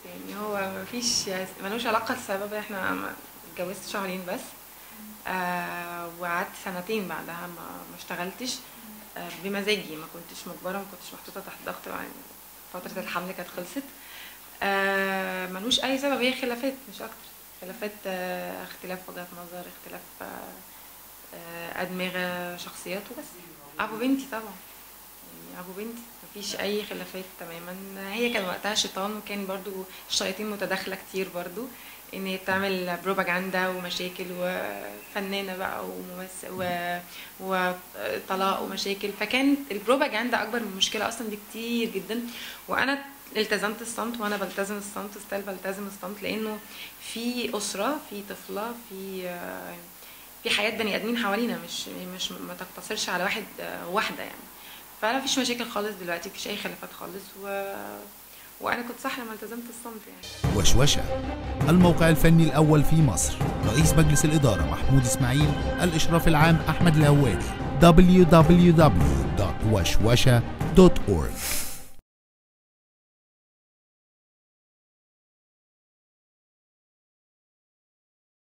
يعني هو مفيش ملوش علاقة السبب احنا ما- اتجوزت شهرين بس آه وقعدت سنتين بعدها ما, ما اشتغلتش آه بمزاجي ما كنتش مجبرة ما كنتش محطوطة تحت ضغط يعني فترة الحمل كانت خلصت آه ملوش أي سبب هي خلافات مش أكتر خلافات آه اختلاف وجهات نظر اختلاف آه آه أدمغة شخصيات وبس أبو بنتي طبعا يعني ابو بنتي مفيش اي خلافات تماما هي كان وقتها شيطان وكان برضو الشياطين متداخله كتير برضو ان هي بتعمل بروباجندا ومشاكل وفنانه بقى وممثل و... وطلاق ومشاكل فكان البروباجندا اكبر من المشكله اصلا دي كتير جدا وانا التزمت الصمت وانا بلتزم الصمت ستيل بلتزم الصمت لانه في اسره في طفله في آه، في حياه بني ادمين حوالينا مش مش ما تقتصرش على واحد آه، واحده يعني فانا مفيش مشاكل خالص دلوقتي مفيش اي خلافات خالص و... وانا كنت صح لما التزمت الصمت يعني وشوشة الموقع الفني الأول في مصر رئيس مجلس الإدارة محمود إسماعيل الإشراف العام أحمد الهوادي www.وشوشة.org